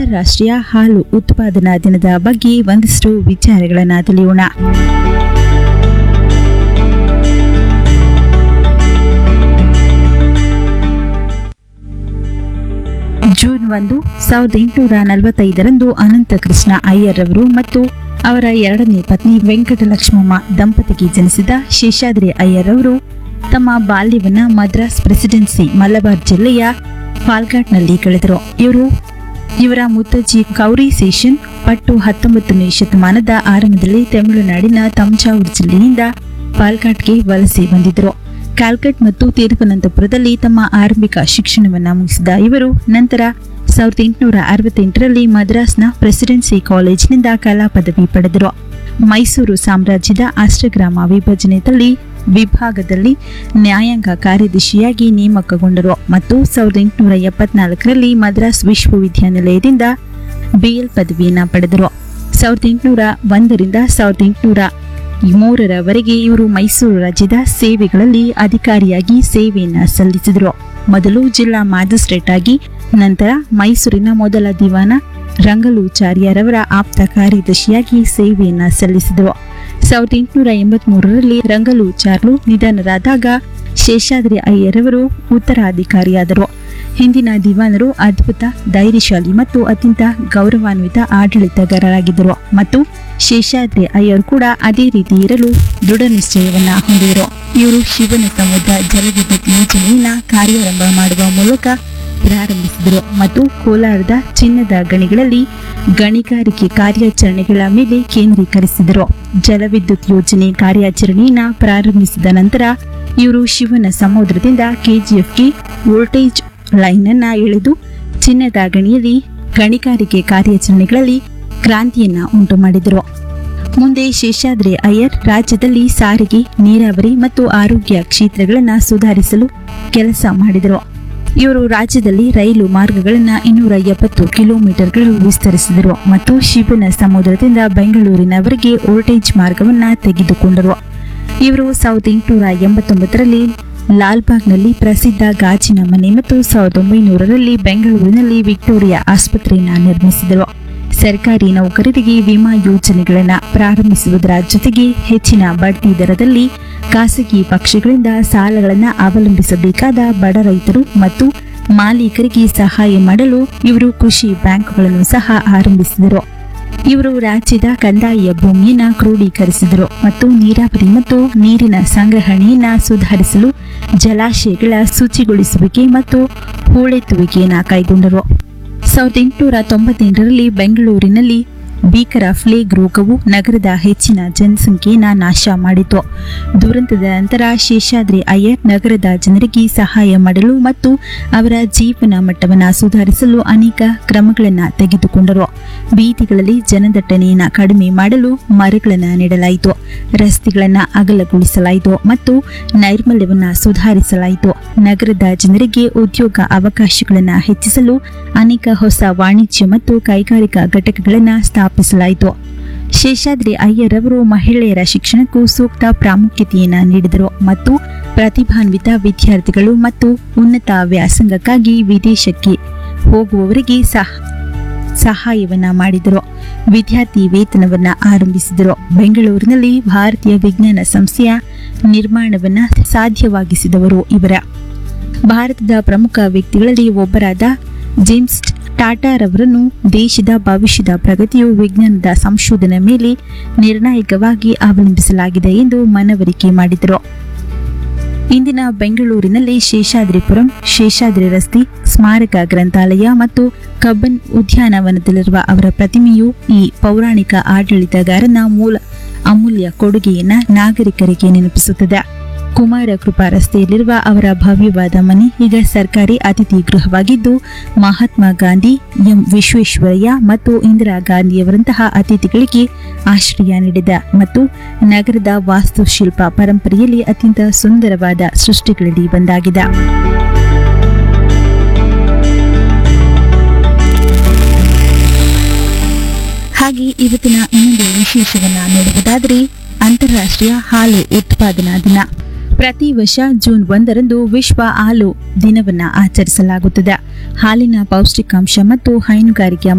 ಅಂತಾರಾಷ್ಟ್ರೀಯ ಹಾಲು ಉತ್ಪಾದನಾ ದಿನದ ಬಗ್ಗೆ ಒಂದಷ್ಟು ವಿಚಾರಗಳನ್ನು ತಿಳಿಯೋಣ ಜೂನ್ ಒಂದು ಸಾವಿರದ ಎಂಟುನೂರ ನಲವತ್ತೈದರಂದು ಅನಂತ ಕೃಷ್ಣ ಅಯ್ಯರ್ ಅವರು ಮತ್ತು ಅವರ ಎರಡನೇ ಪತ್ನಿ ವೆಂಕಟಲಕ್ಷ್ಮಮ್ಮ ದಂಪತಿಗೆ ಜನಿಸಿದ ಶೇಷಾದ್ರಿ ಅಯ್ಯರ್ ಅವರು ತಮ್ಮ ಬಾಲ್ಯವನ್ನ ಮದ್ರಾಸ್ ಪ್ರೆಸಿಡೆನ್ಸಿ ಮಲಬಾರ್ ಜಿಲ್ಲೆಯ ಫಾಲ್ಘಾಟ್ನಲ್ಲಿ ಕಳೆದರು ಇವರು ಇವರ ಮುತ್ತಜ್ಜಿ ಕೌರಿ ಸೇಷನ್ ಪಟ್ಟು ಹತ್ತೊಂಬತ್ತನೇ ಶತಮಾನದ ಆರಂಭದಲ್ಲಿ ತಮಿಳುನಾಡಿನ ತಂಜಾವೂರು ಜಿಲ್ಲೆಯಿಂದ ಪಾಲ್ಘಾಟ್ಗೆ ವಲಸೆ ಬಂದಿದ್ದರು ಕ್ಯಾಲ್ಕಟ್ ಮತ್ತು ತಿರುವನಂತಪುರದಲ್ಲಿ ತಮ್ಮ ಆರಂಭಿಕ ಶಿಕ್ಷಣವನ್ನ ಮುಗಿಸಿದ ಇವರು ನಂತರ ಸಾವಿರದ ಎಂಟುನೂರ ಅರವತ್ತೆಂಟರಲ್ಲಿ ಮದ್ರಾಸ್ನ ಪ್ರೆಸಿಡೆನ್ಸಿ ಕಾಲೇಜಿನಿಂದ ಕಲಾ ಪದವಿ ಪಡೆದರು ಮೈಸೂರು ಸಾಮ್ರಾಜ್ಯದ ಅಷ್ಟಗ್ರಾಮ ವಿಭಜನೆಯಲ್ಲಿ ವಿಭಾಗದಲ್ಲಿ ನ್ಯಾಯಾಂಗ ಕಾರ್ಯದರ್ಶಿಯಾಗಿ ನೇಮಕಗೊಂಡರು ಮತ್ತು ಸಾವಿರದ ಎಂಟುನೂರ ಎಪ್ಪತ್ನಾಲ್ಕರಲ್ಲಿ ಮದ್ರಾಸ್ ವಿಶ್ವವಿದ್ಯಾನಿಲಯದಿಂದ ಬಿಎಲ್ ಪದವಿಯನ್ನ ಪಡೆದರು ಸಾವಿರದ ಎಂಟುನೂರ ಒಂದರಿಂದ ಸಾವಿರದ ಎಂಟುನೂರ ಮೂರರವರೆಗೆ ಇವರು ಮೈಸೂರು ರಾಜ್ಯದ ಸೇವೆಗಳಲ್ಲಿ ಅಧಿಕಾರಿಯಾಗಿ ಸೇವೆಯನ್ನ ಸಲ್ಲಿಸಿದರು ಮೊದಲು ಜಿಲ್ಲಾ ಮ್ಯಾಜಿಸ್ಟ್ರೇಟ್ ಆಗಿ ನಂತರ ಮೈಸೂರಿನ ಮೊದಲ ದಿವಾನ ರಂಗಲೂಚಾರ್ಯರವರ ಆಪ್ತ ಕಾರ್ಯದರ್ಶಿಯಾಗಿ ಸೇವೆಯನ್ನ ಸಲ್ಲಿಸಿದರು ಸಾವಿರದ ಎಂಟುನೂರ ಎಂಬತ್ಮೂರರಲ್ಲಿ ರಂಗಲೂಚಾರ್ಲು ನಿಧನರಾದಾಗ ಶೇಷಾದ್ರಿ ಅಯ್ಯರವರು ಉತ್ತರಾಧಿಕಾರಿಯಾದರು ಹಿಂದಿನ ದಿವಾನರು ಅದ್ಭುತ ಧೈರ್ಯಶಾಲಿ ಮತ್ತು ಅತ್ಯಂತ ಗೌರವಾನ್ವಿತ ಆಡಳಿತಗಾರರಾಗಿದ್ದರು ಮತ್ತು ಶೇಷಾದ್ರಿ ಅಯ್ಯರ್ ಕೂಡ ಅದೇ ರೀತಿ ಇರಲು ದೃಢ ನಿಶ್ಚಯವನ್ನ ಹೊಂದಿದರು ಇವರು ಶಿವನ ಸಮುದ್ರ ಜಲವಿದ್ಯುತ್ ಯೋಜನೆಯನ್ನ ಕಾರ್ಯಾರಂಭ ಮಾಡುವ ಮೂಲಕ ಪ್ರಾರಂಭಿಸಿದರು ಮತ್ತು ಕೋಲಾರದ ಚಿನ್ನದ ಗಣಿಗಳಲ್ಲಿ ಗಣಿಗಾರಿಕೆ ಕಾರ್ಯಾಚರಣೆಗಳ ಮೇಲೆ ಕೇಂದ್ರೀಕರಿಸಿದರು ಜಲವಿದ್ಯುತ್ ಯೋಜನೆ ಕಾರ್ಯಾಚರಣೆಯನ್ನ ಪ್ರಾರಂಭಿಸಿದ ನಂತರ ಇವರು ಶಿವನ ಸಮುದ್ರದಿಂದ ಕೆಜಿಎಫ್ಗೆ ವೋಲ್ಟೇಜ್ ಲೈನ್ ಅನ್ನ ಎಳೆದು ಚಿನ್ನದ ಗಣಿಯಲ್ಲಿ ಗಣಿಗಾರಿಕೆ ಕಾರ್ಯಾಚರಣೆಗಳಲ್ಲಿ ಕ್ರಾಂತಿಯನ್ನ ಉಂಟು ಮಾಡಿದರು ಮುಂದೆ ಶೇಷಾದ್ರಿ ಅಯ್ಯರ್ ರಾಜ್ಯದಲ್ಲಿ ಸಾರಿಗೆ ನೀರಾವರಿ ಮತ್ತು ಆರೋಗ್ಯ ಕ್ಷೇತ್ರಗಳನ್ನು ಸುಧಾರಿಸಲು ಕೆಲಸ ಮಾಡಿದರು ಇವರು ರಾಜ್ಯದಲ್ಲಿ ರೈಲು ಮಾರ್ಗಗಳನ್ನು ಇನ್ನೂರ ಎಪ್ಪತ್ತು ಕಿಲೋಮೀಟರ್ಗಳು ವಿಸ್ತರಿಸಿದರು ಮತ್ತು ಶಿವನ ಸಮುದ್ರದಿಂದ ಬೆಂಗಳೂರಿನವರೆಗೆ ವೋಲ್ಟೇಜ್ ಮಾರ್ಗವನ್ನ ತೆಗೆದುಕೊಂಡರು ಇವರು ಸಾವಿರದ ಎಂಟುನೂರ ಎಂಬತ್ತೊಂಬತ್ತರಲ್ಲಿ ಲಾಲ್ಬಾಗ್ನಲ್ಲಿ ಪ್ರಸಿದ್ಧ ಗಾಜಿನ ಮನೆ ಮತ್ತು ಸಾವಿರದ ಒಂಬೈನೂರರಲ್ಲಿ ಬೆಂಗಳೂರಿನಲ್ಲಿ ವಿಕ್ಟೋರಿಯಾ ಆಸ್ಪತ್ರೆಯನ್ನ ನಿರ್ಮಿಸಿದರು ಸರ್ಕಾರಿ ನೌಕರರಿಗೆ ವಿಮಾ ಯೋಜನೆಗಳನ್ನು ಪ್ರಾರಂಭಿಸುವುದರ ಜೊತೆಗೆ ಹೆಚ್ಚಿನ ಬಡ್ಡಿ ದರದಲ್ಲಿ ಖಾಸಗಿ ಪಕ್ಷಗಳಿಂದ ಸಾಲಗಳನ್ನು ಅವಲಂಬಿಸಬೇಕಾದ ಬಡ ರೈತರು ಮತ್ತು ಮಾಲೀಕರಿಗೆ ಸಹಾಯ ಮಾಡಲು ಇವರು ಕೃಷಿ ಬ್ಯಾಂಕ್ಗಳನ್ನು ಸಹ ಆರಂಭಿಸಿದರು ಇವರು ರಾಜ್ಯದ ಕಂದಾಯ ಭೂಮಿಯನ್ನ ಕ್ರೋಢೀಕರಿಸಿದರು ಮತ್ತು ನೀರಾವರಿ ಮತ್ತು ನೀರಿನ ಸಂಗ್ರಹಣೆಯನ್ನ ಸುಧಾರಿಸಲು ಜಲಾಶಯಗಳ ಶುಚಿಗೊಳಿಸುವಿಕೆ ಮತ್ತು ಹೂಳೆತ್ತುವಿಕೆಯನ್ನ ಕೈಗೊಂಡರು ಸಾವಿರದ ಎಂಟುನೂರ ತೊಂಬತ್ತೆಂಟರಲ್ಲಿ ಬೆಂಗಳೂರಿನಲ್ಲಿ ಭೀಕರ ಫ್ಲೇಗ್ ರೋಗವು ನಗರದ ಹೆಚ್ಚಿನ ಜನಸಂಖ್ಯೆಯನ್ನ ನಾಶ ಮಾಡಿತು ದುರಂತದ ನಂತರ ಶೇಷಾದ್ರಿ ಅಯ್ಯರ್ ನಗರದ ಜನರಿಗೆ ಸಹಾಯ ಮಾಡಲು ಮತ್ತು ಅವರ ಜೀವನ ಮಟ್ಟವನ್ನು ಸುಧಾರಿಸಲು ಅನೇಕ ಕ್ರಮಗಳನ್ನು ತೆಗೆದುಕೊಂಡರು ಬೀದಿಗಳಲ್ಲಿ ಜನದಟ್ಟಣೆಯನ್ನು ಕಡಿಮೆ ಮಾಡಲು ಮರಗಳನ್ನು ನೆಡಲಾಯಿತು ರಸ್ತೆಗಳನ್ನು ಅಗಲಗೊಳಿಸಲಾಯಿತು ಮತ್ತು ನೈರ್ಮಲ್ಯವನ್ನು ಸುಧಾರಿಸಲಾಯಿತು ನಗರದ ಜನರಿಗೆ ಉದ್ಯೋಗ ಅವಕಾಶಗಳನ್ನು ಹೆಚ್ಚಿಸಲು ಅನೇಕ ಹೊಸ ವಾಣಿಜ್ಯ ಮತ್ತು ಕೈಗಾರಿಕಾ ಘಟಕಗಳನ್ನು ಸ್ಥಾಪಿಸಲಾಯಿತು ಶೇಷಾದ್ರಿ ಅಯ್ಯರ್ ಅವರು ಮಹಿಳೆಯರ ಶಿಕ್ಷಣಕ್ಕೂ ಸೂಕ್ತ ಪ್ರಾಮುಖ್ಯತೆಯನ್ನು ನೀಡಿದರು ಮತ್ತು ಪ್ರತಿಭಾನ್ವಿತ ವಿದ್ಯಾರ್ಥಿಗಳು ಮತ್ತು ಉನ್ನತ ವ್ಯಾಸಂಗಕ್ಕಾಗಿ ವಿದೇಶಕ್ಕೆ ಹೋಗುವವರಿಗೆ ಸಹ ಸಹಾಯವನ್ನ ಮಾಡಿದರು ವಿದ್ಯಾರ್ಥಿ ವೇತನವನ್ನ ಆರಂಭಿಸಿದರು ಬೆಂಗಳೂರಿನಲ್ಲಿ ಭಾರತೀಯ ವಿಜ್ಞಾನ ಸಂಸ್ಥೆಯ ನಿರ್ಮಾಣವನ್ನ ಸಾಧ್ಯವಾಗಿಸಿದವರು ಇವರ ಭಾರತದ ಪ್ರಮುಖ ವ್ಯಕ್ತಿಗಳಲ್ಲಿ ಒಬ್ಬರಾದ ಜೇಮ್ಸ್ ಟಾಟಾರವರನ್ನು ದೇಶದ ಭವಿಷ್ಯದ ಪ್ರಗತಿಯು ವಿಜ್ಞಾನದ ಸಂಶೋಧನೆ ಮೇಲೆ ನಿರ್ಣಾಯಕವಾಗಿ ಅವಲಂಬಿಸಲಾಗಿದೆ ಎಂದು ಮನವರಿಕೆ ಮಾಡಿದರು ಇಂದಿನ ಬೆಂಗಳೂರಿನಲ್ಲಿ ಶೇಷಾದ್ರಿಪುರಂ ಶೇಷಾದ್ರಿ ರಸ್ತೆ ಸ್ಮಾರಕ ಗ್ರಂಥಾಲಯ ಮತ್ತು ಕಬ್ಬನ್ ಉದ್ಯಾನವನದಲ್ಲಿರುವ ಅವರ ಪ್ರತಿಮೆಯು ಈ ಪೌರಾಣಿಕ ಆಡಳಿತಗಾರನ ಮೂಲ ಅಮೂಲ್ಯ ಕೊಡುಗೆಯನ್ನ ನಾಗರಿಕರಿಗೆ ನೆನಪಿಸುತ್ತದೆ ಕುಮಾರ ಕೃಪಾ ರಸ್ತೆಯಲ್ಲಿರುವ ಅವರ ಭವ್ಯವಾದ ಮನೆ ಈಗ ಸರ್ಕಾರಿ ಅತಿಥಿ ಗೃಹವಾಗಿದ್ದು ಮಹಾತ್ಮ ಗಾಂಧಿ ಎಂ ವಿಶ್ವೇಶ್ವರಯ್ಯ ಮತ್ತು ಇಂದಿರಾ ಗಾಂಧಿಯವರಂತಹ ಅತಿಥಿಗಳಿಗೆ ಆಶ್ರಯ ನೀಡಿದ ಮತ್ತು ನಗರದ ವಾಸ್ತುಶಿಲ್ಪ ಪರಂಪರೆಯಲ್ಲಿ ಅತ್ಯಂತ ಸುಂದರವಾದ ಸೃಷ್ಟಿಗಳಲ್ಲಿ ಒಂದಾಗಿದೆ ಹಾಗೆ ಇವತ್ತಿನ ಇನ್ನೊಂದು ವಿಶೇಷವನ್ನ ನೋಡುವುದಾದರೆ ಅಂತಾರಾಷ್ಟ್ರೀಯ ಹಾಲು ಉತ್ಪಾದನಾ ದಿನ ಪ್ರತಿ ವರ್ಷ ಜೂನ್ ಒಂದರಂದು ವಿಶ್ವ ಹಾಲು ದಿನವನ್ನ ಆಚರಿಸಲಾಗುತ್ತದೆ ಹಾಲಿನ ಪೌಷ್ಟಿಕಾಂಶ ಮತ್ತು ಹೈನುಗಾರಿಕೆಯ